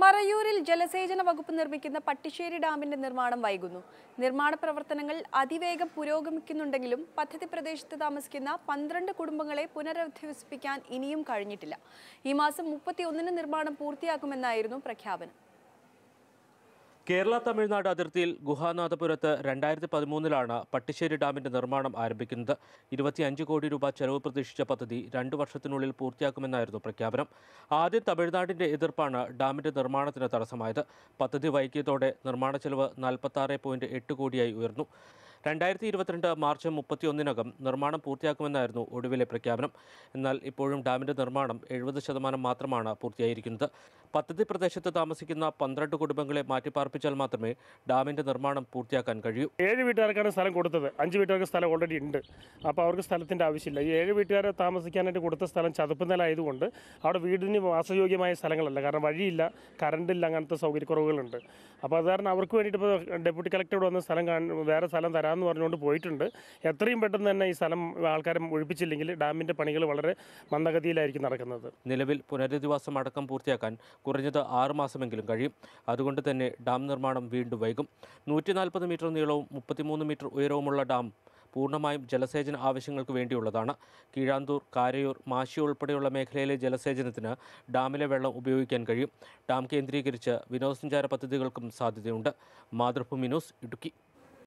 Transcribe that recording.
മറയൂരിൽ ജലസേചന വകുപ്പ് നിർമ്മിക്കുന്ന പട്ടിശ്ശേരി ഡാമിന്റെ നിർമ്മാണം വൈകുന്നു നിർമ്മാണ പ്രവർത്തനങ്ങൾ അതിവേഗം പുരോഗമിക്കുന്നുണ്ടെങ്കിലും പദ്ധതി പ്രദേശത്ത് താമസിക്കുന്ന പന്ത്രണ്ട് കുടുംബങ്ങളെ പുനരധിവസിപ്പിക്കാൻ ഇനിയും കഴിഞ്ഞിട്ടില്ല ഈ മാസം മുപ്പത്തിയൊന്നിന് നിർമ്മാണം പൂർത്തിയാക്കുമെന്നായിരുന്നു പ്രഖ്യാപനം കേരള തമിഴ്നാട് അതിർത്തിയിൽ ഗുഹാനാഥപുരത്ത് രണ്ടായിരത്തി പതിമൂന്നിലാണ് പട്ടിശ്ശേരി ഡാമിന്റെ നിർമ്മാണം ആരംഭിക്കുന്നത് ഇരുപത്തിയഞ്ച് കോടി രൂപ ചെലവ് പ്രതീക്ഷിച്ച പദ്ധതി രണ്ടു വർഷത്തിനുള്ളിൽ പൂർത്തിയാക്കുമെന്നായിരുന്നു പ്രഖ്യാപനം ആദ്യം തമിഴ്നാടിന്റെ എതിർപ്പാണ് ഡാമിന്റെ നിർമ്മാണത്തിന് തടസ്സമായത് പദ്ധതി വൈകിയതോടെ നിർമ്മാണ ചെലവ് നാൽപ്പത്തി പോയിന്റ് എട്ട് കോടിയായി ഉയർന്നു രണ്ടായിരത്തി ഇരുപത്തിരണ്ട് മാർച്ച് മുപ്പത്തിയൊന്നിനകം നിർമ്മാണം പൂർത്തിയാക്കുമെന്നായിരുന്നു ഒടുവിലെ പ്രഖ്യാപനം എന്നാൽ ഇപ്പോഴും ഡാമിന്റെ നിർമ്മാണം എഴുപത് ശതമാനം മാത്രമാണ് പൂർത്തിയായിരിക്കുന്നത് പദ്ധതി പ്രദേശത്ത് താമസിക്കുന്ന പന്ത്രണ്ട് കുടുംബങ്ങളെ മാറ്റിപ്പാർപ്പിച്ചാൽ മാത്രമേ ഡാമിന്റെ നിർമ്മാണം പൂർത്തിയാക്കാൻ കഴിയൂ ഏഴ് വീട്ടുകാർക്കാണ് സ്ഥലം കൊടുത്തത് അഞ്ച് വീട്ടുകാർക്ക് സ്ഥലം ഓൾറെഡി ഉണ്ട് അപ്പോൾ അവർക്ക് സ്ഥലത്തിൻ്റെ ആവശ്യമില്ല ഈ ഏഴ് വീട്ടുകാരെ താമസിക്കാനായിട്ട് കൊടുത്ത സ്ഥലം ചതുപ്പ് നില ആയതുകൊണ്ട് അവിടെ വീടിന് വാസയോഗ്യമായ സ്ഥലങ്ങളല്ല കാരണം വഴിയില്ല കറണ്ടില്ല അങ്ങനത്തെ സൗകര്യക്കുറവുകളുണ്ട് അപ്പോൾ അത് കാരണം അവർക്ക് വേണ്ടിയിട്ട് ഇപ്പോൾ ഡെപ്യൂട്ടി കളക്ടറോട് വന്ന് സ്ഥലം കാണ വേറെ സ്ഥലം തരാമെന്ന് പറഞ്ഞുകൊണ്ട് പോയിട്ടുണ്ട് എത്രയും പെട്ടെന്ന് തന്നെ ഈ സ്ഥലം ആൾക്കാരെ ഒഴിപ്പിച്ചില്ലെങ്കിൽ ഡാമിൻ്റെ പണികൾ വളരെ മന്ദഗതിയിലായിരിക്കും നടക്കുന്നത് നിലവിൽ പുനരധിവാസം അടക്കം പൂർത്തിയാക്കാൻ കുറഞ്ഞത് ആറ് മാസമെങ്കിലും കഴിയും അതുകൊണ്ട് തന്നെ ഡാം നിർമ്മാണം വീണ്ടും വൈകും നൂറ്റി നാൽപ്പത് മീറ്റർ നീളവും മുപ്പത്തിമൂന്ന് മീറ്റർ ഉയരവുമുള്ള ഡാം പൂർണ്ണമായും ജലസേചന ആവശ്യങ്ങൾക്ക് വേണ്ടിയുള്ളതാണ് കീഴാന്തൂർ കാരയൂർ മാശി ഉൾപ്പെടെയുള്ള മേഖലയിലെ ജലസേചനത്തിന് ഡാമിലെ വെള്ളം ഉപയോഗിക്കാൻ കഴിയും ഡാം കേന്ദ്രീകരിച്ച് വിനോദസഞ്ചാര പദ്ധതികൾക്കും സാധ്യതയുണ്ട് മാതൃഭൂമി ന്യൂസ് ഇടുക്കി